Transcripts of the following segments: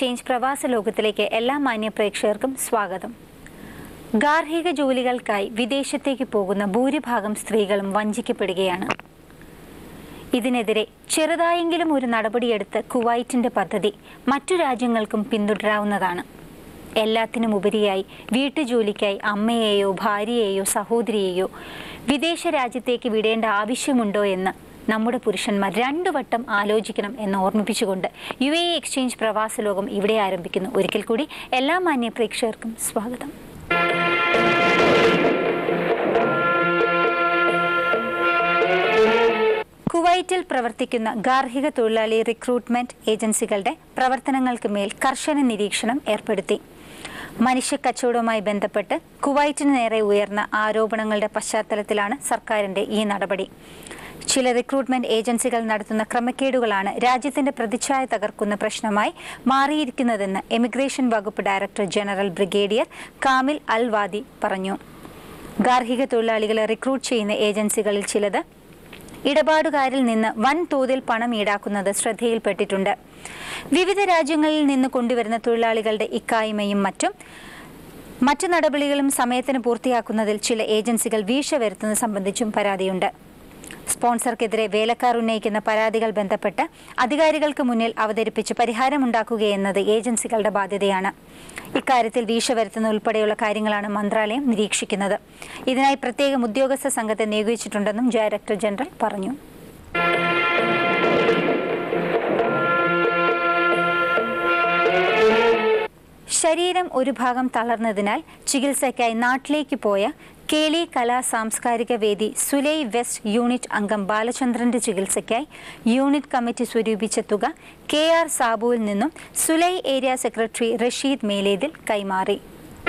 Exchange പ്രവാസ ലോകത്തിലേക്ക് എല്ലാ മാന്യ പ്രേക്ഷകർക്കും സ്വാഗതം ഗാർഹിക ജോലികൾക്കായി വിദേശത്തേക്ക് പോകുന്ന ഭൂരിഭാഗം സ്ത്രീകളും വഞ്ചിക്കപ്പെടുകയാണ് ഇതിനെതിരെ ചെറുതായെങ്കിലും ഒരു നടപടിയെടുത്ത് കുവൈറ്റിന്റെ പദ്ധതി മറ്റു രാജ്യങ്ങൾക്കും പിന്തുടരാവുന്നതാണ് എല്ലാത്തിനും ഉപരിയായി വീട്ടുജോലിക്കായി അമ്മയെയോ ഭാര്യയെയോ സഹോദരിയെയോ വിദേശ രാജ്യത്തേക്ക് വിടേണ്ട ആവശ്യമുണ്ടോ എന്ന് നമ്മുടെ പുരുഷന്മാർ രണ്ടു വട്ടം ആലോചിക്കണം എന്ന് ഓർമ്മിപ്പിച്ചുകൊണ്ട് യു എ എക്സ്ചേഞ്ച് പ്രവാസ ലോകം ഇവിടെ ആരംഭിക്കുന്നു ഒരിക്കൽ കൂടി എല്ലാ മാന്യ പ്രേക്ഷകർക്കും സ്വാഗതം കുവൈറ്റിൽ പ്രവർത്തിക്കുന്ന ഗാർഹിക തൊഴിലാളി റിക്രൂട്ട്മെന്റ് ഏജൻസികളുടെ പ്രവർത്തനങ്ങൾക്ക് മേൽ കർശന നിരീക്ഷണം ഏർപ്പെടുത്തി മനുഷ്യക്കച്ചവടവുമായി ബന്ധപ്പെട്ട് കുവൈറ്റിന് നേരെ ഉയർന്ന ആരോപണങ്ങളുടെ പശ്ചാത്തലത്തിലാണ് സർക്കാരിന്റെ ഈ നടപടി ചില റിക്രൂട്ട്മെന്റ് ഏജൻസികൾ നടത്തുന്ന ക്രമക്കേടുകളാണ് രാജ്യത്തിന്റെ പ്രതിച്ഛായ തകർക്കുന്ന പ്രശ്നമായി മാറിയിരിക്കുന്നതെന്ന് എമിഗ്രേഷൻ വകുപ്പ് director general brigadier Kamil Al Wadi പറഞ്ഞു ഗാർഹിക തൊഴിലാളികളെ റിക്രൂട്ട് ചെയ്യുന്ന ഏജൻസികളിൽ ചിലത് ഇടപാടുകാരിൽ നിന്ന് വൻതോതിൽ പണം ഈടാക്കുന്നത് ശ്രദ്ധയിൽപ്പെട്ടിട്ടുണ്ട് വിവിധ രാജ്യങ്ങളിൽ നിന്ന് കൊണ്ടുവരുന്ന തൊഴിലാളികളുടെ ഇക്കായ്മയും മറ്റും മറ്റു നടപടികളും സമയത്തിന് പൂർത്തിയാക്കുന്നതിൽ ചില ഏജൻസികൾ വീഴ്ച വരുത്തുന്നത് സംബന്ധിച്ചും പരാതിയുണ്ട് സ്പോൺസർക്കെതിരെ വേലക്കാർ ഉന്നയിക്കുന്ന പരാതികൾ ബന്ധപ്പെട്ട് അധികാരികൾക്ക് മുന്നിൽ അവതരിപ്പിച്ച് പരിഹാരമുണ്ടാക്കുകയെന്നത് ഏജൻസികളുടെ ബാധ്യതയാണ് ഇക്കാര്യത്തിൽ വീഴ്ച വരുത്തുന്ന ഉൾപ്പെടെയുള്ള കാര്യങ്ങളാണ് മന്ത്രാലയം നിരീക്ഷിക്കുന്നത് ഇതിനായി പ്രത്യേകം ഉദ്യോഗസ്ഥ സംഘത്തെ നിയോഗിച്ചിട്ടുണ്ടെന്നും ഡയറക്ടർ ജനറൽ പറഞ്ഞു ശരീരം ഒരു ഭാഗം തളർന്നതിനാൽ ചികിത്സയ്ക്കായി നാട്ടിലേക്ക് പോയ കേളി കലാ സാംസ്കാരിക വേദി സുലൈ വെസ്റ്റ് യൂണിറ്റ് അംഗം ബാലചന്ദ്രന്റെ ചികിത്സയ്ക്കായി യൂണിറ്റ് കമ്മിറ്റി സ്വരൂപിച്ച തുക കെ ആർ സാബുവിൽ നിന്നും Sulai area secretary Rasheed Melethil കൈമാറി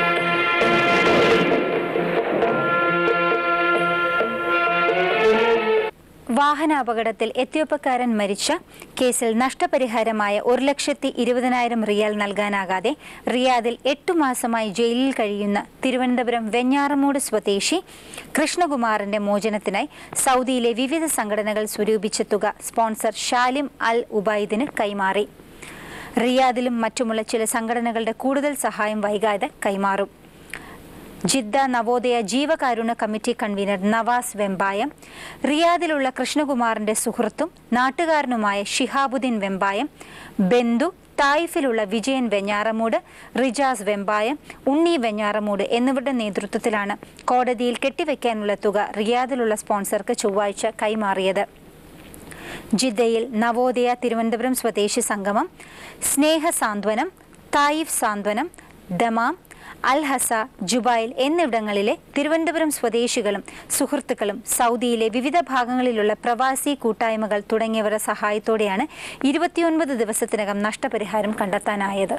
വാഹനാപകടത്തിൽ എത്യോപ്യക്കാരൻ മരിച്ച കേസിൽ നഷ്ടപരിഹാരമായ ഒരു ലക്ഷത്തി ഇരുപതിനായിരം റിയാൽ നൽകാനാകാതെ റിയാദിൽ എട്ടു മാസമായി ജയിലിൽ കഴിയുന്ന തിരുവനന്തപുരം വെഞ്ഞാറമൂട് സ്വദേശി കൃഷ്ണകുമാറിന്റെ മോചനത്തിനായി സൗദിയിലെ വിവിധ സംഘടനകൾ സ്വരൂപിച്ച തുക സ്പോൺസർ ഷാലിം അൽ ഉബൈദിന് കൈമാറി റിയാദിലും മറ്റുമുള്ള ചില സംഘടനകളുടെ കൂടുതൽ സഹായം വൈകാതെ കൈമാറും ജിദ്ദ നവോദയ ജീവകാരുണ്യ കമ്മിറ്റി കൺവീനർ നവാസ് വെമ്പായം റിയാദിലുള്ള കൃഷ്ണകുമാറിന്റെ സുഹൃത്തും നാട്ടുകാരനുമായ ഷിഹാബുദ്ദീൻ വെമ്പായം ബന്ധു തായിഫിലുള്ള വിജയൻ വെഞ്ഞാറമൂട് റിജാസ് വെമ്പായം ഉണ്ണി വെഞ്ഞാറമൂട് എന്നിവരുടെ നേതൃത്വത്തിലാണ് കോടതിയിൽ കെട്ടിവെക്കാനുള്ള തുക റിയാദിലുള്ള സ്പോൺസർക്ക് ചൊവ്വാഴ്ച കൈമാറിയത് ജിദ്ദയിൽ നവോദയ തിരുവനന്തപുരം സ്വദേശി സംഗമം സ്നേഹ സാന്ത്വനം തായിഫ് സാന്ത്വനം ദമാം അൽ ഹസ ജുബൈൽ എന്നിവിടങ്ങളിലെ തിരുവനന്തപുരം സ്വദേശികളും സുഹൃത്തുക്കളും സൗദിയിലെ വിവിധ ഭാഗങ്ങളിലുള്ള പ്രവാസി കൂട്ടായ്മകൾ തുടങ്ങിയവരുടെ സഹായത്തോടെയാണ് ഇരുപത്തിയൊൻപത് ദിവസത്തിനകം നഷ്ടപരിഹാരം കണ്ടെത്താനായത്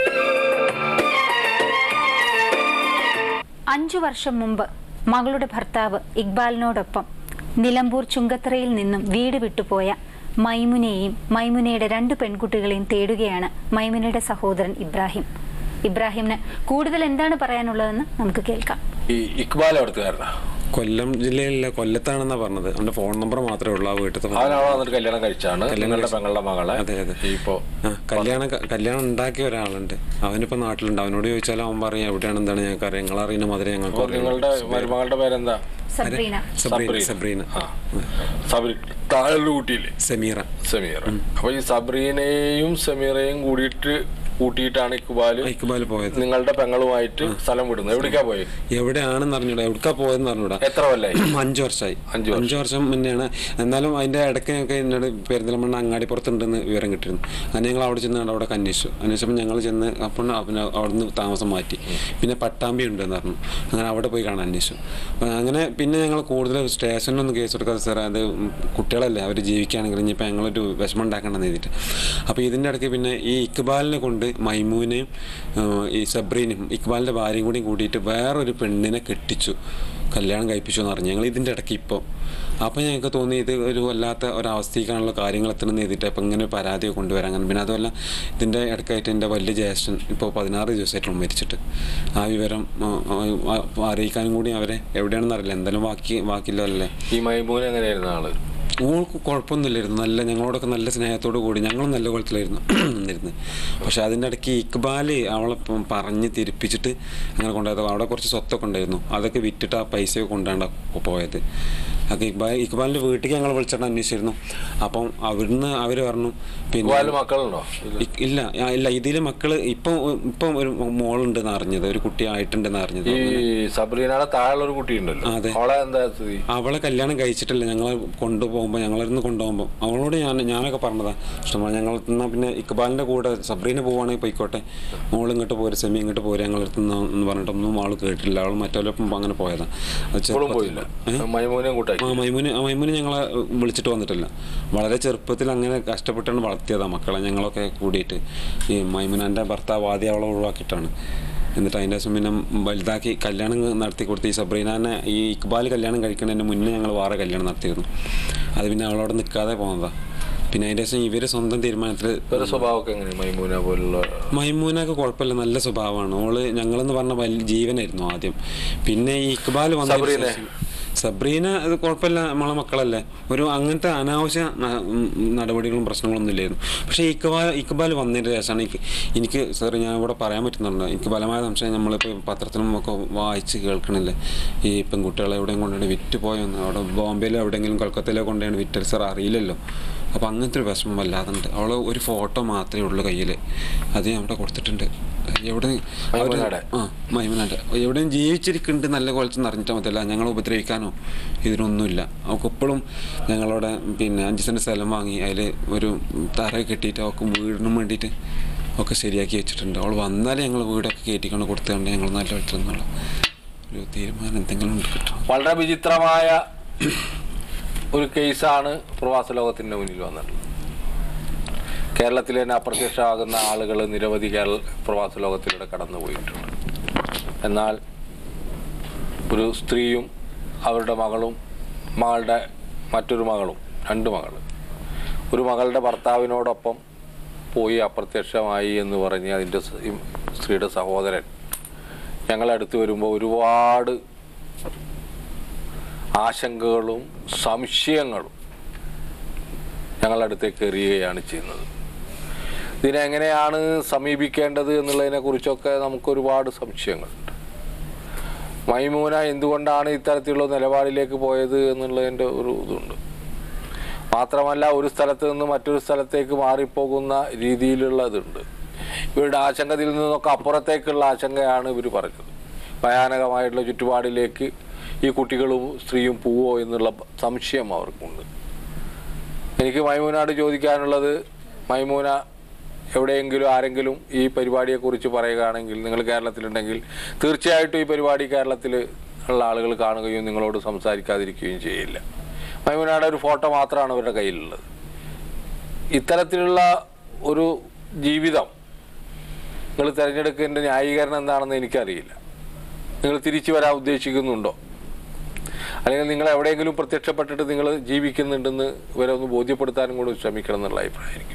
അഞ്ചു വർഷം മുമ്പ് മകളുടെ ഭർത്താവ് ഇക്ബാലിനോടൊപ്പം നിലമ്പൂർ ചുങ്കത്തറയിൽ നിന്നും വീട് വിട്ടുപോയ മൈമുനെയും മൈമുനയുടെ രണ്ട് പെൺകുട്ടികളെയും തേടുകയാണ് മൈമുനയുടെ സഹോദരൻ ഇബ്രാഹിം ഇബ്രാഹിമിന് കൂടുതൽ എന്താണ് പറയാനുള്ളതെന്ന് നമുക്ക് കേൾക്കാം ഈ ഇക്ബാൽ അവിടുത്തുകാരനാ കൊല്ലം ജില്ലയിലെ കൊല്ലത്താണെന്നാ പറഞ്ഞത് അവന്റെ ഫോൺ നമ്പർ മാത്രമേ ഉള്ളൂ ആ വീട്ടിൽ അവൻ അവിടെ വന്നിട്ട് കല്യാണം കഴിച്ചാണ് നിങ്ങളുടെ പെങ്ങളുടെ മകളെ അതെ അതെ ഇപ്പോ ആ കല്യാണം കല്യാണം ഉണ്ടാക്കിയ ഒരാളുണ്ട് അവനിപ്പോ നാട്ടിലുണ്ട് അവനോട് ചോദിച്ചാൽ അവൻ പറയും എവിടെയാണ് എന്താണ് ഞങ്ങൾക്ക് അറിയാം നിങ്ങൾ അറിയുന്ന മധുരം ഞങ്ങൾക്ക് അപ്പൊ നിങ്ങളുടെ മരുമകളുടെ പേരെന്താ സബ്രീന സബ്രീന സബ്രീന ആ സബരി താഴെ കൂട്ടിയില്ലേ സമീറ സമീറ അപ്പൊ ഈ സബ്രീനയെയും സമീറയും കൂടിയിട്ട് കൂട്ടിയിട്ടാണ് ഇക്ബാല് ഇക്ബാൽ പോയത് നിങ്ങളുടെ പെങ്ങളുമായിട്ട് സ്ഥലം വിടുന്നത് എവിടേക്കാ പോയി എവിടെയാണെന്ന് അറിഞ്ഞൂടാ എവിടേക്കാ പോയതെന്ന് അറിഞ്ഞൂടാ എത്ര കൊല്ലായി അഞ്ചു വർഷമായി അഞ്ച് വർഷം. അഞ്ചു വർഷം മുന്നെയാണ് എന്നാലും അതിന്റെ ഇടയ്ക്ക് ഞങ്ങൾക്ക് എന്നോട് പെരുന്തലമണ്ണ അങ്ങാടിപ്പുറത്തുണ്ടെന്ന് വിവരം കിട്ടിയിരുന്നു അങ്ങനെ ഞങ്ങൾ അവിടെ ചെന്ന് അവിടെ അന്വേഷിച്ചു അന്വേഷിച്ചപ്പോൾ ഞങ്ങൾ ചെന്ന് അപ്പോൾ പിന്നെ അവിടുന്ന് താമസം മാറ്റി പിന്നെ പട്ടാമ്പി ഉണ്ടെന്ന് പറഞ്ഞു അങ്ങനെ അവിടെ പോയി കാണാൻ അന്വേഷിച്ചു അപ്പൊ അങ്ങനെ പിന്നെ ഞങ്ങൾ കൂടുതൽ സ്റ്റേഷനിലൊന്നും കേസ് കൊടുക്കാതെ സാർ അത് കുട്ടികളല്ലേ അവർ ജീവിക്കുകയാണെങ്കിൽ ഇനിയിപ്പോൾ ഞങ്ങളൊരു വിഷമം ഉണ്ടാക്കണമെന്ന് എഴുതിയിട്ട് അപ്പോൾ ഇതിൻ്റെ ഇടയ്ക്ക് പിന്നെ ഈ ഇക്ബാലിനെ കൊണ്ട് മൈമൂനെയും ആ, ഈ സബ്രീനും ഇക്ബാലിൻ്റെ ഭാര്യയും കൂടിയും കൂട്ടിയിട്ട് വേറൊരു പെണ്ണിനെ കെട്ടിച്ചു കല്യാണം കഴിപ്പിച്ചു എന്ന് പറഞ്ഞു ഞങ്ങൾ ഇതിൻ്റെ ഇടയ്ക്ക് ഇപ്പോൾ അപ്പോൾ ഞങ്ങൾക്ക് തോന്നി ഇത് ഒരു വല്ലാത്ത ഒരവസ്ഥയ്ക്കാണല്ലോ കാര്യങ്ങൾ എത്തണമെന്ന് എഴുതിയിട്ട് അപ്പം ഇങ്ങനെ ഒരു പരാതി കൊണ്ടുവരാൻ അങ്ങനെ പിന്നെ അതുമല്ല ഇതിൻ്റെ ഇടയ്ക്കായിട്ട് എൻ്റെ വലിയ ജ്യേഷ്ഠൻ ഇപ്പോൾ പതിനാറ് ദിവസമായിട്ടുള്ള മരിച്ചിട്ട് ആ വിവരം ആ, ആ, ആ, അറിയിക്കാനും കൂടി അവരെ എവിടെയാണെന്ന് അറിയില്ല എന്തായാലും ബാക്കി ബാക്കിയില്ലല്ലേ ഈ മൈമൂൻ എങ്ങനെയായിരുന്നു ആള് ഓൾക്ക് കുഴപ്പമൊന്നുമില്ലായിരുന്നു നല്ല ഞങ്ങളോടൊക്കെ നല്ല സ്നേഹത്തോടു കൂടി ഞങ്ങളും നല്ല കുളത്തിലായിരുന്നു നിന്നിരുന്നത് പക്ഷെ അതിൻ്റെ ഇടയ്ക്ക് ഇക്ബാല് അവളെ പ- പറഞ്ഞ് തിരിപ്പിച്ചിട്ട് അങ്ങനെ കൊണ്ടുപോയത് അവിടെ കുറച്ച് സ്വത്തൊക്കെ ഉണ്ടായിരുന്നു അതൊക്കെ വിറ്റിട്ട് ആ പൈസയൊക്കെ കൊണ്ടാണ് പോയത് അത് ഇക്ബാൽ ഇക്ബാലിൻ്റെ വീട്ടിലേക്ക് ഞങ്ങൾ വിളിച്ചിട്ട് അന്വേഷിച്ചിരുന്നു അപ്പം അവിടുന്ന് അവർ പറഞ്ഞു പിന്നെ ഇക്ബാലിന് മക്കളുണ്ടോ ഇ- ഇല്ല ആ, ഇല്ല ഇതില് മക്കള് ഇപ്പം ഇപ്പം ഒരു മോളുണ്ടെന്ന് അറിഞ്ഞത് ഒരു കുട്ടി ആയിട്ടുണ്ടെന്ന് അറിഞ്ഞത് ഈ സബ്രീനയുടെ താഴെയുള്ള ഒരു കുട്ടി ഉണ്ടല്ലോ അതെ. അവളെ എന്താ സ്ഥിതി അവളെ കല്യാണം കഴിച്ചിട്ടില്ല ഞങ്ങളെ കൊണ്ടുപോകുമ്പോൾ ഞങ്ങളിരുന്ന് കൊണ്ടുപോകുമ്പോൾ അവളോട് ഞാൻ ഞാനൊക്കെ പറഞ്ഞതാ ഇഷ്ടമാണ് ഞങ്ങൾ എന്നാൽ പിന്നെ ഇക്ബാലിൻ്റെ കൂടെ സബ്രീന പോവുകയാണെങ്കിൽ പോയിക്കോട്ടെ മോൾ ഇങ്ങോട്ട് പോരും സെമി ഇങ്ങോട്ട് പോരും ഞങ്ങൾ എടുത്തുന്ന എന്ന് പറഞ്ഞിട്ടൊന്നും അവൾ കേട്ടില്ല അവൾ മറ്റവരൊപ്പം അങ്ങനെ പോയതാ അത് ഇപ്പോഴും ചെറുപ്പത്തിൽ- പോയില്ല ഏ? മൈമൂനെയും കൂട്ടാക്കി ആ മൈമുന് ആ മൈമുന് ഞങ്ങളെ ഏഹ്, വിളിച്ചിട്ട് വന്നിട്ടില്ല വളരെ ചെറുപ്പത്തിൽ അങ്ങനെ കഷ്ടപ്പെട്ടാണ് വളർത്തിയതാ മക്കളെ ഞങ്ങളൊക്കെ കൂടിയിട്ട് ഈ മൈമുനാൻ്റെ ഭർത്താവ് ആദ്യം അവളെ ഒഴിവാക്കിയിട്ടാണ് എന്നിട്ട് അതിൻ്റെ ശേഷം പിന്നെ വലുതാക്കി കല്യാണം നടത്തി കൊടുത്ത് ഈ സബ്രീനാനെ ഈ ഇക്ബാൽ കല്യാണം കഴിക്കുന്നതിന് മുന്നേ ഞങ്ങൾ വേറെ കല്യാണം നടത്തിയിരുന്നു അത് പിന്നെ അവളോട് നിൽക്കാതെ പോകുന്നതാ പിന്നെ അതിൻ്റെ ശേഷം ഇവർ സ്വന്തം തീരുമാനത്തിൽ ഇവരുടെ സ്വഭാവമൊക്കെ എങ്ങനെ മൈമൂന പോലുള്ള മൈമൂനൊക്കെ കുഴപ്പമില്ല നല്ല സ്വഭാവമാണ് ഓള് ഞങ്ങളെന്ന് പറഞ്ഞ വലിയ ജീവനായിരുന്നു ആദ്യം പിന്നെ ഈ ഇക്ബാൽ വന്ന സബ്രീനെ? സബ്രീന അത് കുഴപ്പമില്ല നമ്മളെ മക്കളല്ലേ ഒരു അങ്ങനത്തെ അനാവശ്യ ന- ഉം നടപടികളും പ്രശ്നങ്ങളൊന്നും ഇല്ലായിരുന്നു പക്ഷേ ഇക്ബാൽ ഇക്ബാൽ വന്നതിന് ശേഷമാണ് എനിക്ക് എനിക്ക് സാർ ഞാൻ ഇവിടെ പറയാൻ പറ്റുന്നുണ്ട് എനിക്ക് ബലമായ സംശയം നമ്മളിപ്പോൾ പത്രത്തിലും ഒക്കെ വായിച്ച് കേൾക്കണില്ലേ ഈ പെൺകുട്ടികളെ എവിടെയും കൊണ്ടുപോയി വിറ്റ് പോയെന്ന് അവിടെ ബോംബെയിലോ എവിടെയെങ്കിലും കൊൽക്കത്തയിലോ കൊണ്ടുപോയി വിറ്റൽ സാർ അറിയില്ലല്ലോ അപ്പോൾ അങ്ങനത്തെ ഒരു വിഷമം വല്ലാതുണ്ട് അവൾ ഒരു ഫോട്ടോ മാത്രമേ ഉള്ളൂ കയ്യിൽ അത് ഞാൻ അവിടെ കൊടുത്തിട്ടുണ്ട് എവിടെ അവര്- മൈമുനയുടെ? ആ മൈമുനാൻ്റെ എവിടെയും ജീവിച്ചിരിക്കുന്നുണ്ട് നല്ല കോലത്തിൽ അറിഞ്ഞിട്ട് മതിയല്ല ഞങ്ങൾ ഉപദ്രവിക്കാനോ ഇതിനൊന്നുമില്ല അവൾക്ക് ഇപ്പോഴും ഞങ്ങളവിടെ പിന്നെ അഞ്ച് സെൻറ്റ് സ്ഥലം വാങ്ങി അതിൽ ഒരു തറ കെട്ടിയിട്ട് അവൾക്ക് വീടിനും വേണ്ടിയിട്ട് ഒക്കെ ശരിയാക്കി വെച്ചിട്ടുണ്ട് അവൾ വന്നാലേ ഞങ്ങൾ വീടൊക്കെ കയറ്റിക്കൊണ്ട് കൊടുത്തുകൊണ്ട് ഞങ്ങൾ നല്ല കോലത്തിൽ നിന്നുള്ള ഒരു തീരുമാനം എന്തെങ്കിലും ഉണ്ട് കിട്ടണം വളരെ വിചിത്രമായ ഒരു കേസാണ് പ്രവാസ ലോകത്തിന്റെ മുന്നിൽ വന്നിട്ടുള്ളത് കേരളത്തിൽ തന്നെ അപ്രത്യക്ഷമാകുന്ന ആളുകൾ നിരവധി കേരള പ്രവാസ ലോകത്തിലൂടെ കടന്നുപോയിട്ടുണ്ട് എന്നാൽ ഒരു സ്ത്രീയും അവരുടെ മകളും മകളുടെ മറ്റൊരു മകളും രണ്ട് മകൾ ഒരു മകളുടെ ഭർത്താവിനോടൊപ്പം പോയി അപ്രത്യക്ഷമായി എന്ന് പറഞ്ഞ് അതിൻ്റെ സ് ഈ സ്ത്രീയുടെ സഹോദരൻ ഞങ്ങളടുത്ത് വരുമ്പോൾ ഒരുപാട് ആശങ്കകളും സംശയങ്ങളും ഞങ്ങളുടെ അടുത്തേക്ക് എറിയുകയാണ് ചെയ്യുന്നത് ഇതിനെങ്ങനെയാണ് സമീപിക്കേണ്ടത് എന്നുള്ളതിനെ കുറിച്ചൊക്കെ നമുക്ക് ഒരുപാട് സംശയങ്ങളുണ്ട് മൈമൂന എന്തുകൊണ്ടാണ് ഇത്തരത്തിലുള്ള നിലപാടിലേക്ക് പോയത് എന്നുള്ളതിൻ്റെ ഒരു ഇതുണ്ട് മാത്രമല്ല ഒരു സ്ഥലത്ത് നിന്ന് മറ്റൊരു സ്ഥലത്തേക്ക് മാറിപ്പോകുന്ന രീതിയിലുള്ള ഇതുണ്ട് ഇവരുടെ ആശങ്കയിൽ നിന്നൊക്കെ അപ്പുറത്തേക്കുള്ള ആശങ്കയാണ് ഇവർ പറഞ്ഞത് ഭയാനകമായിട്ടുള്ള ചുറ്റുപാടിലേക്ക് ഈ കുട്ടികളും സ്ത്രീയും പോവോ എന്നുള്ള സംശയം അവർക്കുണ്ട് എനിക്ക് മൈമൂനോട് ചോദിക്കാനുള്ളത് മൈമൂന എവിടെയെങ്കിലും ആരെങ്കിലും ഈ പരിപാടിയെക്കുറിച്ച് പറയുകയാണെങ്കിൽ നിങ്ങൾ കേരളത്തിലുണ്ടെങ്കിൽ തീർച്ചയായിട്ടും ഈ പരിപാടി കേരളത്തിൽ ഉള്ള ആളുകൾ കാണുകയും നിങ്ങളോട് സംസാരിക്കാതിരിക്കുകയും ചെയ്യില്ല മൈമൂനയുടെ ഒരു ഫോട്ടോ മാത്രമാണ് അവരുടെ കയ്യിലുള്ളത് ഇത്തരത്തിലുള്ള ഒരു ജീവിതം നിങ്ങൾ തിരഞ്ഞെടുക്കേണ്ട ന്യായീകരണം എന്താണെന്ന് എനിക്കറിയില്ല നിങ്ങൾ തിരിച്ചു വരാൻ ഉദ്ദേശിക്കുന്നുണ്ടോ അല്ലെങ്കിൽ നിങ്ങൾ എവിടെയെങ്കിലും പ്രത്യക്ഷപ്പെട്ടിട്ട് നിങ്ങൾ ജീവിക്കുന്നുണ്ടെന്ന് ഇവരെ ഒന്ന് ബോധ്യപ്പെടുത്താനും കൂടി ശ്രമിക്കണം എന്നുള്ള അഭിപ്രായം എനിക്കുള്ളത്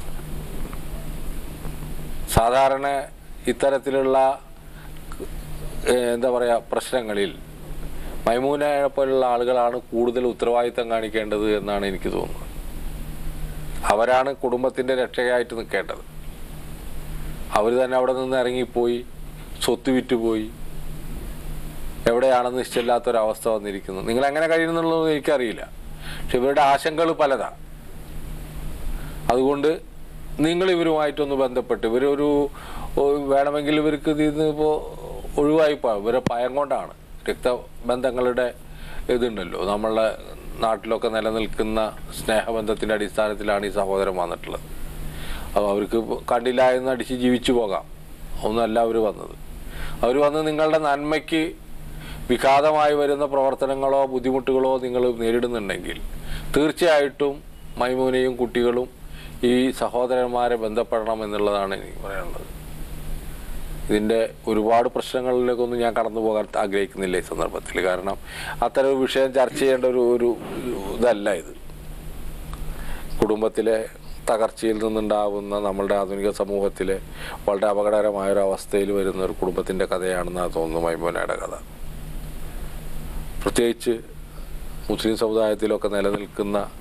സാധാരണ ഇത്തരത്തിലുള്ള ഏഹ്, എന്താ പറയുക പ്രശ്നങ്ങളിൽ മൈമൂനയെ പോലുള്ള ആളുകളാണ് കൂടുതൽ ഉത്തരവാദിത്തം കാണിക്കേണ്ടത് എന്നാണ് എനിക്ക് തോന്നുന്നത് അവരാണ് കുടുംബത്തിൻ്റെ രക്ഷകയായിട്ട് നിൽക്കേണ്ടത് അവർ തന്നെ അവിടെ നിന്ന് ഇറങ്ങിപ്പോയി സ്വത്ത് വിറ്റുപോയി എവിടെയാണെന്ന് നിശ്ചയില്ലാത്തൊരവസ്ഥ വന്നിരിക്കുന്നു നിങ്ങൾ എങ്ങനെ കഴിയുന്നുള്ളത് എനിക്കറിയില്ല പക്ഷെ ഇവരുടെ ആശങ്കകൾ പലതാണ് അതുകൊണ്ട് നിങ്ങൾ ഇവരുമായിട്ടൊന്ന് ബന്ധപ്പെട്ട് ഇവരൊരു ഒ- വേണമെങ്കിൽ ഇവർക്ക് ഇതിൽ നിന്ന് ഇപ്പോൾ ഒഴിവായിപ്പോ ഇവരെ ഭയം കൊണ്ടാണ് രക്തബന്ധങ്ങളുടെ ഇതുണ്ടല്ലോ നമ്മളെ നാട്ടിലൊക്കെ നിലനിൽക്കുന്ന സ്നേഹബന്ധത്തിൻ്റെ അടിസ്ഥാനത്തിലാണ് ഈ സഹോദരൻ വന്നിട്ടുള്ളത് അപ്പോൾ അവർക്ക് ഇപ്പൊ കണ്ടില്ല എന്ന് അടിച്ച് ജീവിച്ചു പോകാം ഒന്നല്ല അവർ വന്നത് അവർ വന്ന് നിങ്ങളുടെ നന്മയ്ക്ക് വിഘാതമായി വരുന്ന പ്രവർത്തനങ്ങളോ ബുദ്ധിമുട്ടുകളോ നിങ്ങൾ നേരിടുന്നുണ്ടെങ്കിൽ തീർച്ചയായിട്ടും മൈമൂനയും കുട്ടികളും ഈ സഹോദരന്മാരെ ബന്ധപ്പെടണം എന്നുള്ളതാണ് എനിക്ക് പറയാനുള്ളത് ഇതിൻ്റെ ഒരുപാട് പ്രശ്നങ്ങളിലേക്കൊന്നും ഞാൻ കടന്നു പോകാൻ ആഗ്രഹിക്കുന്നില്ല ഈ സന്ദർഭത്തിൽ കാരണം അത്തരം ഒരു വിഷയം ചർച്ച ചെയ്യേണ്ട ഒരു ഒരു ഇതല്ല ഇത് കുടുംബത്തിലെ തകർച്ചയിൽ നിന്നുണ്ടാവുന്ന നമ്മളുടെ ആധുനിക സമൂഹത്തിലെ വളരെ അപകടകരമായ ഒരു അവസ്ഥയിൽ വരുന്ന ഒരു കുടുംബത്തിൻ്റെ കഥയാണെന്നാണ് തോന്നുന്നു മൈമോനയുടെ കഥ പ്രത്യേകിച്ച് മുസ്ലിം സമുദായത്തിലൊക്കെ നിലനിൽക്കുന്ന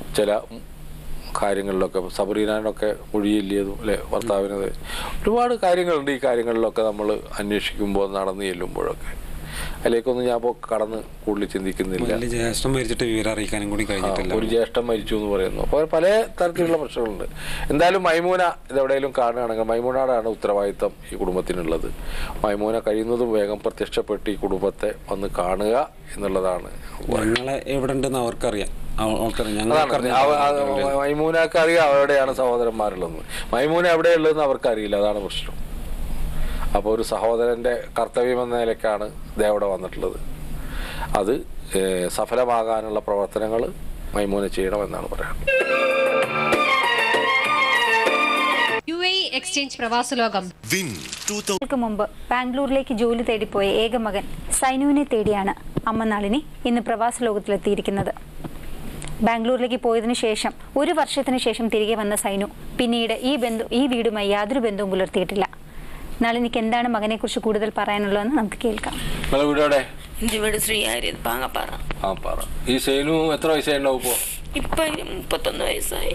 ചില കാര്യങ്ങളിലൊക്കെ സബറീനാനൊക്കെ മൊഴിയില്ലേതും അല്ലെ ഭർത്താവിനത് ഒരുപാട് കാര്യങ്ങളുണ്ട് ഈ കാര്യങ്ങളിലൊക്കെ നമ്മൾ അന്വേഷിക്കുമ്പോൾ നടന്നു ചെല്ലുമ്പോഴൊക്കെ അതിലേക്കൊന്നും ഞാൻ ഇപ്പോൾ കടന്ന് കൂടുതൽ ചിന്തിക്കുന്നില്ല വലിയ ജ്യേഷ്ഠം മരിച്ചിട്ട് വിവരം അറിയിക്കാനും കൂടി ആ, കഴിഞ്ഞിട്ടില്ല ഒരു ജ്യേഷ്ഠൻ മരിച്ചു എന്ന് പറയുന്നു അപ്പോൾ പല തരത്തിലുള്ള പ്രശ്നങ്ങളുണ്ട് എന്തായാലും മൈമൂന ഇതെവിടെയെങ്കിലും കാണുകയാണെങ്കിൽ മൈമൂനയുടെയാണ് ഉത്തരവാദിത്തം ഈ കുടുംബത്തിനുള്ളത് മൈമൂന കഴിയുന്നതും വേഗം പ്രത്യക്ഷപ്പെട്ട് ഈ കുടുംബത്തെ വന്ന് കാണുക എന്നുള്ളതാണ് ഞങ്ങളെ എവിടെ ഉണ്ടെന്ന് അവർക്കറിയാം അവ- അവർക്കറിയാം അതാണ് ഞങ്ങൾക്ക് അവ- ആ- മൈമൂനക്ക് അറിയാം അവിടെയാണ് സഹോദരന്മാരുള്ളത് മൈമൂന എവിടെയുള്ളതെന്ന് അവർക്കറിയില്ല അതാണ് പ്രശ്നം അപ്പോൾ ഒരു സഹോദരന്റെ കർത്തവ്യം എന്ന നിലയ്ക്കാണ് ദേ അവിടെ വന്നിട്ടുള്ളത് അത് ഏഹ്, സഫലമാകാനുള്ള പ്രവർത്തനങ്ങൾ മൈമൂന ചെയ്യണമെന്നാണ് പറയാനുള്ളത് യു എ എക്സ്ചേഞ്ച് പ്രവാസ ലോകം വിൻ ടൂ തൗസൻഡ് വർഷങ്ങൾക്ക് മുമ്പ് ബാംഗ്ലൂരിലേക്ക് ജോലി തേടിപ്പോയ ഏക മകൻ സൈനുവിനെ തേടിയാണ് അമ്മ നളിനി ഇന്ന് പ്രവാസ ലോകത്തിലെത്തിയിരിക്കുന്നത് ബാംഗ്ലൂരിലേക്ക് പോയതിനു ശേഷം ഒരു വർഷത്തിന് ശേഷം തിരികെ വന്ന സൈനു പിന്നീട് ഈ ബന്ധു ഈ വീടുമായി യാതൊരു ബന്ധവും പുലർത്തിയിട്ടില്ല നളിനിക്ക് എന്താണ് മകനെക്കുറിച്ച് കൂടുതൽ പറയാനുള്ളതെന്ന് നമുക്ക് കേൾക്കാം നിങ്ങളെ വീട് എവിടെ എൻ്റെ വീട് ശ്രീകാര്യം പാങ്ങപ്പാറ ആ പറ ഈ സേനു എത്ര വയസ്സായിട്ടുണ്ടാവും ഇപ്പോൾ ഇപ്പൊ മുപ്പത്തൊന്ന് വയസ്സായി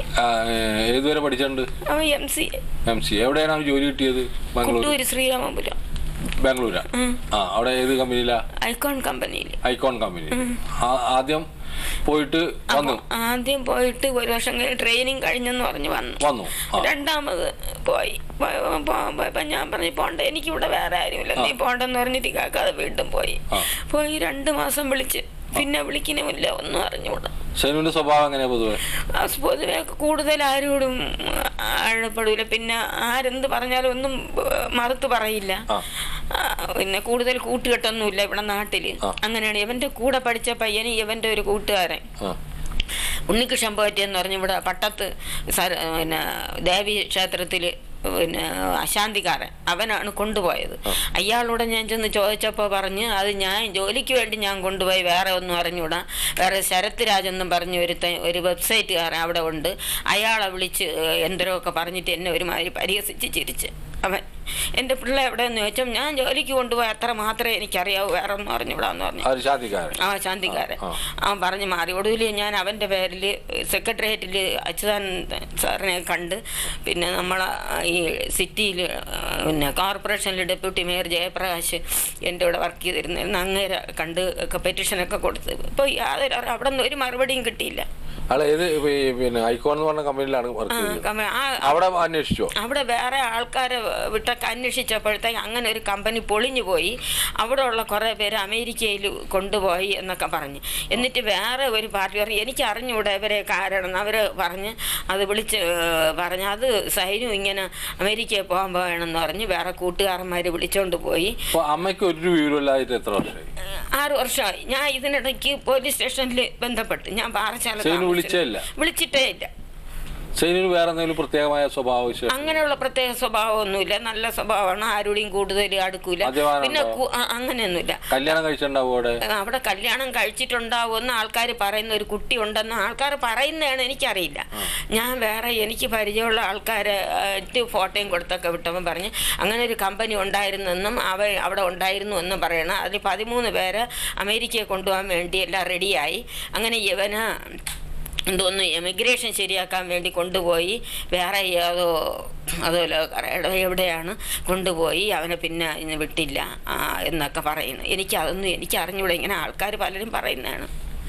ഏതുവരെ പഠിച്ചിട്ടുണ്ട് അവൻ എം സി എം സി എവിടെയാണ് അവൻ ജോലി കിട്ടിയത് ബാംഗ്ലൂർ കുട്ടൂര് ശ്രീരാമപുരം ബാംഗ്ലൂരാ ആ അവിടെ ഏത് കമ്പനിയിലാ ഐക്കോൺ കമ്പനിയിൽ ഐക്കോൺ കമ്പനി ആ- ആദ്യം പോയിട്ട് വന്നു ആദ്യം പോയിട്ട് ഒരു വർഷം കഴിഞ്ഞ് ട്രെയിനിങ് കഴിഞ്ഞെന്ന് പറഞ്ഞ് വന്നു വന്നു ആ രണ്ടാമത് പോയി പോ- പോ- പോയപ്പോ ഞാൻ പറഞ്ഞു പോണ്ട എനിക്കിവിടെ വേറെ ആരുമില്ല നീ പോണ്ടെന്ന് പറഞ്ഞിട്ട് കാക്കാതെ വീണ്ടും പോയി ആ. പോയി രണ്ട് മാസം വിളിച്ച് പിന്നെ വിളിക്കണമില്ല ഒന്നും അറിഞ്ഞുകൂടാ സേനുവിന്റെ സ്വഭാവം എങ്ങനെയാ പൊതുവെ ആ, പൊതുവെ കൂടുതൽ ആരോടും ആഴപ്പെടൂല പിന്നെ ആരെന്ത് പറഞ്ഞാലും ഒന്നും ഏഹ്, മറുത്ത് പറയില്ല ആ. ആ, പിന്നെ കൂടുതൽ കൂട്ടുകെട്ടൊന്നുമില്ല ഇവിടെ നാട്ടില് ആ. അങ്ങനെയാണ് ഇവന്റെ കൂടെ പഠിച്ച പയ്യന് ഇവന്റെ ഒരു കൂട്ടുകാരൻ ആ ഉണ്ണികൃഷ്ണൻ പോറ്റി എന്ന് പറഞ്ഞ് ഇവിടെ പട്ടത്ത് സര- പിന്നെ ദേവി ക്ഷേത്രത്തിൽ പിന്നെ അശാന്തിക്കാരൻ അവനാണ് കൊണ്ടുപോയത് അയാളോട് ഞാൻ ചെന്ന് ചോദിച്ചപ്പോൾ പറഞ്ഞ് അത് ഞാൻ ജോലിക്ക് വേണ്ടി ഞാൻ കൊണ്ടുപോയി വേറെ ഒന്നും അറിഞ്ഞൂടാ വേറെ ശരത് രാജ് എന്നും പറഞ്ഞ ഒരു ഒരു വെബ്സൈറ്റുകാരൻ അവിടെ ഉണ്ട് അയാളെ വിളിച്ച് എന്തരമൊക്കെ പറഞ്ഞിട്ട് എന്നെ ഒരുമാതിരി പരിഹസിച്ച് ചിരിച്ച് അവൻ എൻ്റെ പിള്ള എവിടെയെന്ന് ചോദിച്ചാൽ ഞാൻ ജോലിക്ക് കൊണ്ടുപോയി അത്ര മാത്രമേ എനിക്കറിയാവൂ വേറെ ഒന്നും അറിഞ്ഞൂടാന്ന് പറഞ്ഞു ആ ഒരു ശാന്തിക്കാരൻ ആ ശാന്തിക്കാരൻ ആ, അവൻ പറഞ്ഞ് മാറി ഒടുവിൽ ഞാൻ അവൻ്റെ പേരിൽ സെക്രട്ടേറിയറ്റിൽ അച്യുതാനന്ദ സാറിനെ കണ്ട് പിന്നെ നമ്മളെ ഈ സിറ്റിയിൽ പിന്നെ കോർപ്പറേഷനിൽ ഡെപ്യൂട്ടി മേയർ ജയപ്രകാശ് എൻ്റെ കൂടെ വർക്ക് ചെയ്തിരുന്നായിരുന്നു അങ്ങേരെ കണ്ട് ഒക്കെ പെറ്റീഷനൊക്കെ കൊടുത്ത് ഇപ്പോൾ യാതൊരു അവിടെ നിന്ന് ഒരു മറുപടിയും കിട്ടിയില്ല ആളെ ഏത് ഇപ്പൊ ഈ പിന്നെ ഐക്കോൺ എന്ന് പറഞ്ഞ കമ്പനിയിലാണ് വർക്ക് ആ, ചെയ്യുന്നത് കമ്പ- ആ അവിടെ അന്വേഷിച്ചോ അവിടെ വേറെ ആൾക്കാരെ വിട്ടൊക്കെ അന്വേഷിച്ചപ്പോഴത്തേക്ക് അങ്ങനെ ഒരു കമ്പനി പൊളിഞ്ഞു പോയി അവിടെ ഉള്ള കുറേ പേര് അമേരിക്കയിൽ കൊണ്ടുപോയി എന്നൊക്കെ പറഞ്ഞ് എന്നിട്ട് വേറെ ഒരു പാർട്ടി പറഞ്ഞു എനിക്ക് അറിഞ്ഞൂടെ ഇവരെ കാരണം അവർ പറഞ്ഞ് അത് വിളിച്ച് ഏഹ്, പറഞ്ഞ് അത് സൈനു ഇങ്ങനെ അമേരിക്കയിൽ പോകാൻ പോകണമെന്ന് പറഞ്ഞ് വേറെ കൂട്ടുകാരന്മാർ വിളിച്ചോണ്ട് പോയി അപ്പൊ അമ്മയ്ക്ക് ഒരു വിവരമില്ലായിട്ട് എത്ര വർഷമായി ഏഹ്, ആറ് വർഷമായി ഞാൻ ഇതിനിടയ്ക്ക് പോലീസ് സ്റ്റേഷനിൽ ബന്ധപ്പെട്ട് ഞാൻ പാറശാല സൈനു താമസിച്ചിരുന്നു. വിളിച്ചേയില്ല? വിളിച്ചിട്ടേ ഇല്ല സൈനിന് വേറെ എന്തെങ്കിലും പ്രത്യേകമായ സ്വഭാവ വിശേഷം അങ്ങനെയുള്ള പ്രത്യേക സ്വഭാവമൊന്നുമില്ല നല്ല സ്വഭാവമാണ് ആരുടെയും കൂടുതൽ അടുക്കൂല മദ്യപാനം പിന്നെ ഉണ്ടോ? കു- ആ, അങ്ങനെയൊന്നുമില്ല കല്യാണം കഴിച്ചിട്ടുണ്ടാവും അവിടെ അവിടെ കല്യാണം കഴിച്ചിട്ടുണ്ടാവുമെന്ന് ആൾക്കാർ പറയുന്ന ഒരു കുട്ടി ഉണ്ടെന്ന് ആൾക്കാർ പറയുന്നതാണ് എനിക്കറിയില്ല ഞാൻ വേറെ എനിക്ക് പരിചയമുള്ള ആൾക്കാരെ ആയിട്ട് ഫോട്ടോയും കൊടുത്തൊക്കെ വിട്ടവൻ പറഞ്ഞ് അങ്ങനെ ഒരു കമ്പനി ഉണ്ടായിരുന്നെന്നും അവ അവിടെ ഉണ്ടായിരുന്നു എന്നും പറയണം അതിൽ പതിമൂന്ന് പേര് അമേരിക്കയെ കൊണ്ടുപോകാൻ വേണ്ടി എല്ലാം റെഡിയായി അങ്ങനെ ഇവന് എന്തോന്ന് എമിഗ്രേഷൻ ശരിയാക്കാൻ വേണ്ടി കൊണ്ടുപോയി വേറെ ഏതോ അതുപോലെ എവിടെയാണ് കൊണ്ടുപോയി അവനെ പിന്നെ ഇന്ന് വിട്ടില്ല ആ, എന്നൊക്കെ പറയുന്നു എനിക്ക് അതൊന്നും എനിക്ക് അറിഞ്ഞൂടെ ഇങ്ങനെ ആൾക്കാർ പലരും പറയുന്നതാണ്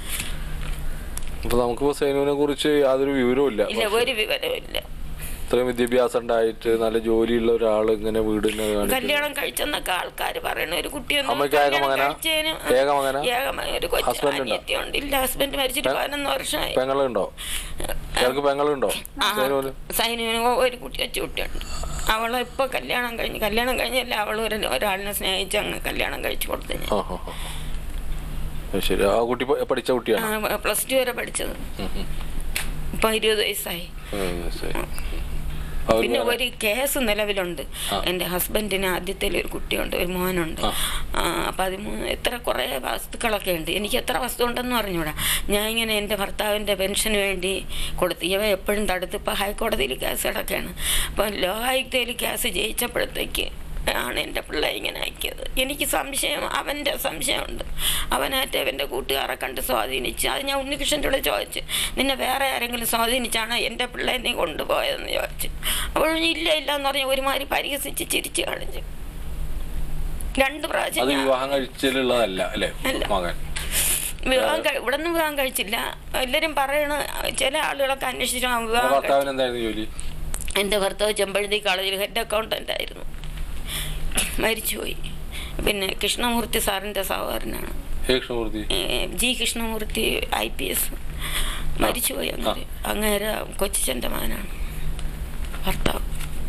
അപ്പൊ നമുക്കിപ്പോ സൈനുവിനെ കുറിച്ച് യാതൊരു വിവരവും ഇല്ല ഇല്ല ഒരു വിവരവും ഇല്ല ഇത്രയും വിദ്യാഭ്യാസം ഉണ്ടായിട്ട് നല്ല ജോലിയുള്ള ഒരാൾ ഇങ്ങനെ വീടിനെ കാണിക്കുന്നു കല്യാണം കഴിച്ചെന്നൊക്കെ ആൾക്കാർ പറയണ ഒരു കുട്ടിയൊന്നും അമ്മയ്ക്ക് ഏക കല്യാണം മകനാ? കഴിച്ചതിന് ഏക മകനാ? ഏക മകൻ. ഒരു കൊച്ചു Husband ഉണ്ടോ? അനിയത്തിയുണ്ട് ഇല്ല ഹസ്ബൻഡ് മരിച്ചിട്ട് പതിനൊന്ന് വർഷമായി പെങ്ങളുണ്ടോ ഇയാൾക്ക് പെങ്ങളുണ്ടോ ആ, സൈനുവിന് സൈനുവിന് ഒരു കുട്ടി കൊച്ചു കുട്ടിയുണ്ട് അവളെ ഇപ്പൊ കല്യാണം കഴിഞ്ഞ് കല്യാണം കഴിഞ്ഞല്ല അവൾ ഒരു ഒരാളിനെ സ്നേഹിച്ച് അങ്ങ് കല്യാണം കഴിച്ചു കൊടുത്തു ഞാൻ ആ ആ ആ. അത് ശരി ആ കുട്ടി പ- പഠിച്ച കുട്ടിയാണ് പ്ലസ് ടു വരെ പഠിച്ചത് ഇപ്പൊ ഇരുപത് വയസ്സായി അവർ പിന്നെ ഒരു കേസ് നിലവിലുണ്ട് ആ. എൻ്റെ ഹസ്ബൻഡിന് ആദ്യത്തെ ഒരു കുട്ടിയുണ്ട് ഒരു മോനുണ്ട് ആ. ആ, പതിമൂന്ന് എത്ര കുറേ വസ്തുക്കളൊക്കെ ഉണ്ട് എനിക്ക് എത്ര വസ്തു ഉണ്ടെന്ന് അറിഞ്ഞൂടാ ഞാൻ ഇങ്ങനെ എൻ്റെ ഭർത്താവിൻ്റെ പെൻഷന് വേണ്ടി കൊടുത്തു ഇവ എപ്പോഴും തടുത്ത് ഇപ്പോൾ ഹൈക്കോടതിയിൽ കേസ് കിടക്കുകയാണ് അപ്പം ലോ ആയുക്തയിൽ കേസ് ജയിച്ചപ്പോഴത്തേക്ക് ആണ് എൻ്റെ പിള്ളേ ഇങ്ങനെ ആക്കിയത് എനിക്ക് സംശയം അവൻ്റെ സംശയമുണ്ട് അവനായിട്ട് അവൻ്റെ കൂട്ടുകാരെ കണ്ട് സ്വാധീനിച്ച് അത് ഞാൻ ഉണ്ണികൃഷ്ണൻ്റെ കൂടെ ചോദിച്ചു നിന്നെ വേറെ ആരെങ്കിലും സ്വാധീനിച്ചാണ് എൻ്റെ പിള്ളേ നീ കൊണ്ടുപോയതെന്ന് ചോദിച്ചു അപ്പോഴും ഇല്ല ഇല്ല എന്ന് പറഞ്ഞ് ഒരുമാതിരി പരിഹസിച്ച് ചിരിച്ചു കളഞ്ഞു രണ്ട് പ്രാവശ്യം അത് ഞാൻ- വിവാഹം കഴിച്ചിലുള്ളതല്ല അല്ലേ അല്ല. മകൻ വിവാഹം കഴി- ഇവിടെ നിന്ന് വിവാഹം കഴിച്ചില്ല എല്ലാവരും പറയണ ചില ആളുകളൊക്കെ അന്വേഷിച്ചു ആ നിങ്ങളുടെ വിവാഹം കഴി- ഭർത്താവിന് എന്തായിരുന്നു ജോലി എൻ്റെ ഭർത്താവ് ചെമ്പഴന്തി കോളേജിൽ ഹെഡ് അക്കൗണ്ടൻ്റ് ആയിരുന്നു മരിച്ചുപോയി പിന്നെ കൃഷ്ണമൂർത്തി സാറിൻ്റെ സഹോദരനാണ് ഹേ Krishnamurthy A, G Krishnamurthy I P S മരിച്ചുപോയി അങ്ങനെ അങ്ങേരെ കൊച്ചിച്ചൻ്റെ മകനാണ് ഭർത്താവ്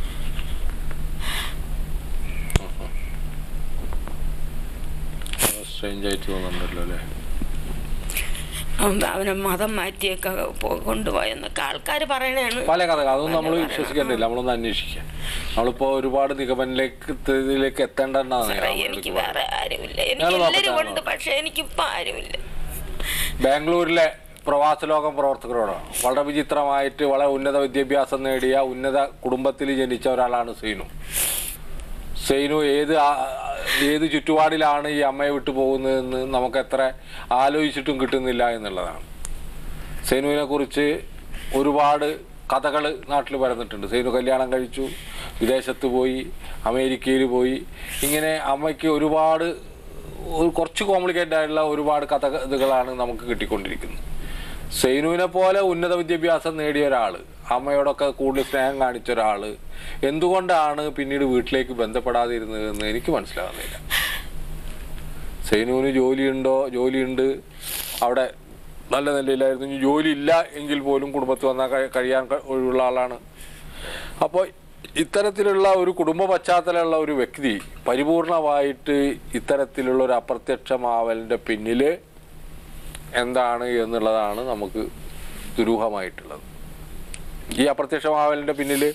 സ്ട്രേഞ്ച് ആയിട്ട് തോന്നുന്നുണ്ടല്ലോ അല്ലേ അവൻ അവനെ മതം മാറ്റിയൊക്കെ പോ- കൊണ്ടുപോയെന്നൊക്കെ ആൾക്കാർ പറയണതാണ് പല കഥകൾ അതൊന്നും നമ്മൾ വിശ്വസിക്കേണ്ടില്ല നമ്മളൊന്ന് അന്വേഷിക്കാം നമ്മളിപ്പോ ഒരുപാട് നിഗമനിലേക്ക് ഇതിലേക്ക് എത്തേണ്ടെന്നാണ് സാറേ, ഞാൻ എനിക്ക് പറയുന്നത്. വേറെ ആരുമില്ല എനിക്ക് ഞങ്ങൾ നോക്കട്ടെ, എല്ലാവരും ഞങ്ങൾ ഉണ്ട് പക്ഷെ എനിക്കിപ്പോൾ ആരുമില്ല ബാംഗ്ലൂരിലെ പ്രവാസ ലോകം പ്രവർത്തകരോടാണ് വളരെ വിചിത്രമായിട്ട് വളരെ ഉന്നത വിദ്യാഭ്യാസം നേടിയ ഉന്നത കുടുംബത്തിൽ ജനിച്ച ഒരാളാണ് സൈനു സൈനു ഏത് ആ- ഏത് ചുറ്റുപാടിലാണ് ഈ അമ്മയെ വിട്ടു പോകുന്നതെന്ന് നമുക്ക് എത്ര ആലോചിച്ചിട്ടും കിട്ടുന്നില്ല എന്നുള്ളതാണ് സൈനുവിനെ കുറിച്ച് ഒരുപാട് കഥകൾ നാട്ടിൽ പരന്നിട്ടുണ്ട് സൈനു കല്യാണം കഴിച്ചു വിദേശത്ത് പോയി അമേരിക്കയിൽ പോയി ഇങ്ങനെ അമ്മയ്ക്ക് ഒരുപാട് ഒരു കുറച്ച് കോംപ്ലിക്കേറ്റഡ് ആയിട്ടുള്ള ഒരുപാട് കഥകളാണ് നമുക്ക് കിട്ടിക്കൊണ്ടിരിക്കുന്നത് സൈനുവിനെ പോലെ ഉന്നത വിദ്യാഭ്യാസം നേടിയ ഒരാൾ അമ്മയോടൊക്കെ കൂടുതൽ സ്നേഹം കാണിച്ച ഒരാൾ എന്തുകൊണ്ടാണ് പിന്നീട് വീട്ടിലേക്ക് ബന്ധപ്പെടാതിരുന്നതെന്ന് എനിക്ക് മനസ്സിലാകുന്നില്ല സൈനുവിന് ജോലിയുണ്ടോ ജോലിയുണ്ട് അവിടെ നല്ല നിലയിലായിരുന്നു ഇനി ജോലി ഇല്ല എങ്കിൽ പോലും കുടുംബത്തിൽ വന്നാൽ കഴി- കഴിയാൻ ക- ഒഴിവുള്ള ആളാണ് അപ്പോൾ ഇത്തരത്തിലുള്ള ഒരു കുടുംബ പശ്ചാത്തലമുള്ള ഒരു വ്യക്തി പരിപൂർണമായിട്ട് ഇത്തരത്തിലുള്ള ഒരു അപ്രത്യക്ഷമാവലിൻ്റെ പിന്നിൽ എന്താണ് എന്നുള്ളതാണ് നമുക്ക് ദുരൂഹമായിട്ടുള്ളത് ഈ അപ്രത്യക്ഷമാവലിൻ്റെ പിന്നിൽ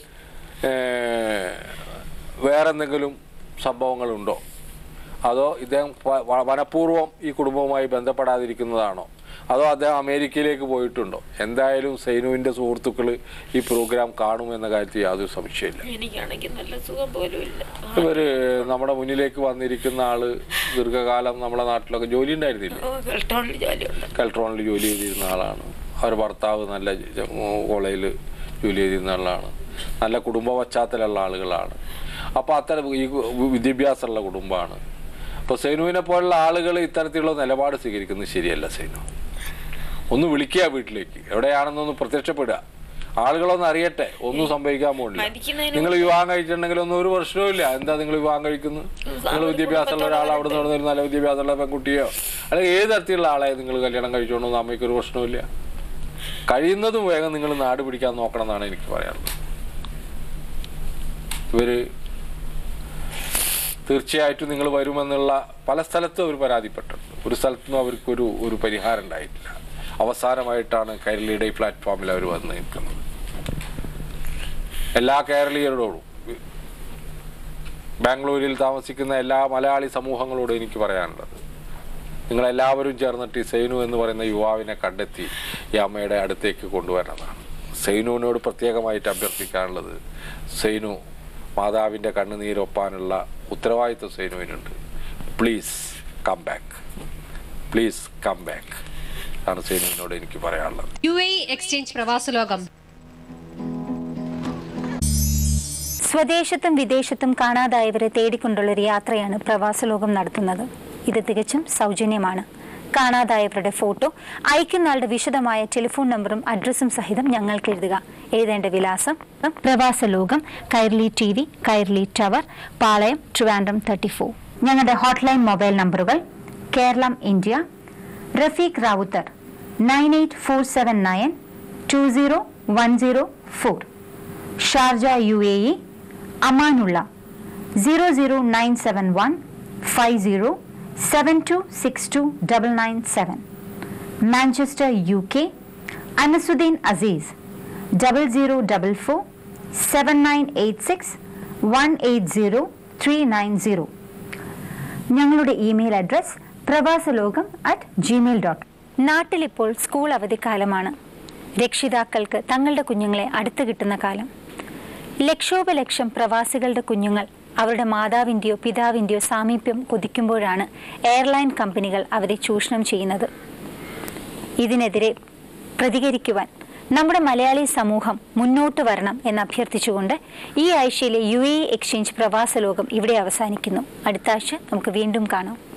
വേറെ എന്തെങ്കിലും സംഭവങ്ങളുണ്ടോ അതോ ഇദ്ദേഹം വ- വ- മനഃപൂർവ്വം ഈ കുടുംബവുമായി ബന്ധപ്പെടാതിരിക്കുന്നതാണോ അതോ അദ്ദേഹം അമേരിക്കയിലേക്ക് പോയിട്ടുണ്ടോ എന്തായാലും സൈനുവിൻ്റെ സുഹൃത്തുക്കൾ ഈ പ്രോഗ്രാം കാണുമെന്ന കാര്യത്തിൽ യാതൊരു സംശയമില്ല എനിക്കാണെങ്കിൽ നല്ല സുഖം പോലും ഇല്ല ഇവർ നമ്മുടെ മുന്നിലേക്ക് വന്നിരിക്കുന്ന ആള് ദീർഘകാലം നമ്മുടെ നാട്ടിലൊക്കെ ജോലി ഉണ്ടായിരുന്നില്ല ഇലക്ട്രോണിൽ ജോലിയുണ്ട് കെൽട്രോണിൽ ജോലി ചെയ്തിരുന്ന ആളാണ് അവരുടെ ഭർത്താവ് നല്ല കോളേജിൽ ജോലി ചെയ്തിരുന്ന ആളാണ് നല്ല കുടുംബ പശ്ചാത്തലമുള്ള ആളുകളാണ് അപ്പോൾ അത്തരം ഈ വിദ്യാഭ്യാസമുള്ള കുടുംബമാണ് അപ്പോൾ സൈനുവിനെ പോലുള്ള ആളുകൾ ഇത്തരത്തിലുള്ള നിലപാട് സ്വീകരിക്കുന്നത് ശരിയല്ല സൈനു ഒന്ന് വിളിക്കുക വീട്ടിലേക്ക് എവിടെയാണെന്നൊന്ന് പ്രത്യക്ഷപ്പെടുക ആളുകളൊന്ന് അറിയട്ടെ ഒന്നും സംഭവിക്കാൻ പോകില്ല മരിക്കുന്നതിന് നിങ്ങൾ വിവാഹം കഴിച്ചിട്ടുണ്ടെങ്കിൽ ഒന്നും ഒരു പ്രശ്നവും ഇല്ല എന്താ നിങ്ങൾ വിവാഹം കഴിക്കുന്നത് നിങ്ങൾ വിദ്യാഭ്യാസമുള്ള ഒരാൾ അവിടെ നിന്ന് ഒരു നല്ല വിദ്യാഭ്യാസമുള്ള പെൺകുട്ടിയോ അല്ലെങ്കിൽ ഏത് തരത്തിലുള്ള ആളെ നിങ്ങൾ കല്യാണം കഴിച്ചോണ്ടോ അമ്മയ്ക്ക് ഒരു പ്രശ്നമില്ല കഴിയുന്നതും വേഗം നിങ്ങൾ നാട് പിടിക്കാൻ നോക്കണം എന്നാണ് എനിക്ക് പറയാനുള്ളത് ഇവര് തീർച്ചയായിട്ടും നിങ്ങൾ വരുമെന്നുള്ള പല സ്ഥലത്തും അവർ പരാതിപ്പെട്ടിട്ടുണ്ട് ഒരു സ്ഥലത്തുനിന്നും അവർക്കൊരു ഒരു പരിഹാരം ഉണ്ടായിട്ടില്ല അവസാനമായിട്ടാണ് കൈരളിയുടെ ഈ പ്ലാറ്റ്ഫോമിൽ അവർ വന്ന് നിൽക്കുന്നത് എല്ലാ കേരളീയരോടും ബാംഗ്ലൂരിൽ താമസിക്കുന്ന എല്ലാ മലയാളി സമൂഹങ്ങളോടും എനിക്ക് പറയാനുള്ളത് നിങ്ങളെല്ലാവരും ചേർന്നിട്ട് ഈ സൈനു എന്ന് പറയുന്ന യുവാവിനെ കണ്ടെത്തി ഈ അമ്മയുടെ അടുത്തേക്ക് കൊണ്ടുവരണതാണ് സൈനുവിനോട് പ്രത്യേകമായിട്ട് അഭ്യർത്ഥിക്കാനുള്ളത് സൈനു മാതാവിൻ്റെ കണ്ണുനീരൊപ്പാനുള്ള ഉത്തരവാദിത്വം സൈനുവിനുണ്ട് please come back please come back ആണ് സൈനുവിനോട് എനിക്ക് പറയാനുള്ളത് യു എ എക്സ്ചേഞ്ച് പ്രവാസ ലോകം സ്വദേശത്തും വിദേശത്തും കാണാതായവരെ തേടിക്കൊണ്ടുള്ളൊരു യാത്രയാണ് പ്രവാസലോകം നടത്തുന്നത് ഇത് തികച്ചും സൗജന്യമാണ് കാണാതായവരുടെ ഫോട്ടോ അയക്കുന്നയാളുടെ വിശദമായ ടെലിഫോൺ നമ്പറും അഡ്രസ്സും സഹിതം ഞങ്ങൾക്ക് എഴുതുക എഴുതേണ്ട വിലാസം Pravasalokam Kairali T V Kairali tower Palayam Trivandrum thirty four ഞങ്ങളുടെ ഹോട്ട്ലൈൻ മൊബൈൽ നമ്പറുകൾ Keralam India Rafeeq Rawther nine eight four seven nine two zero one zero four Sharjah U A E Amanullah zero zero nine seven one five zero seven two six two double nine seven Manchester U K Anasuddeen Azeez double zero double four seven nine eight six one eight zero three nine zero ഞങ്ങളുടെ email address Pravasalokam at Gmail dot നാട്ടിലിപ്പോൾ school അവധിക്കാലമാണ് രക്ഷിതാക്കൾക്ക് തങ്ങളുടെ കുഞ്ഞുങ്ങളെ അടുത്ത് കിട്ടുന്ന കാലം ലക്ഷോപലക്ഷം പ്രവാസികളുടെ കുഞ്ഞുങ്ങൾ അവരുടെ മാതാവിൻ്റെയോ പിതാവിൻ്റെയോ സാമീപ്യം കൊതിക്കുമ്പോഴാണ് എയർലൈൻ കമ്പനികൾ അവരെ ചൂഷണം ചെയ്യുന്നത് ഇതിനെതിരെ പ്രതികരിക്കുവാൻ നമ്മുടെ മലയാളി സമൂഹം മുന്നോട്ട് വരണം എന്ന് അഭ്യർത്ഥിച്ചുകൊണ്ട് ഈ ആഴ്ചയിലെ യു എ എക്സ്ചേഞ്ച് പ്രവാസ ലോകം ഇവിടെ അവസാനിക്കുന്നു അടുത്ത ആഴ്ച നമുക്ക് വീണ്ടും കാണാം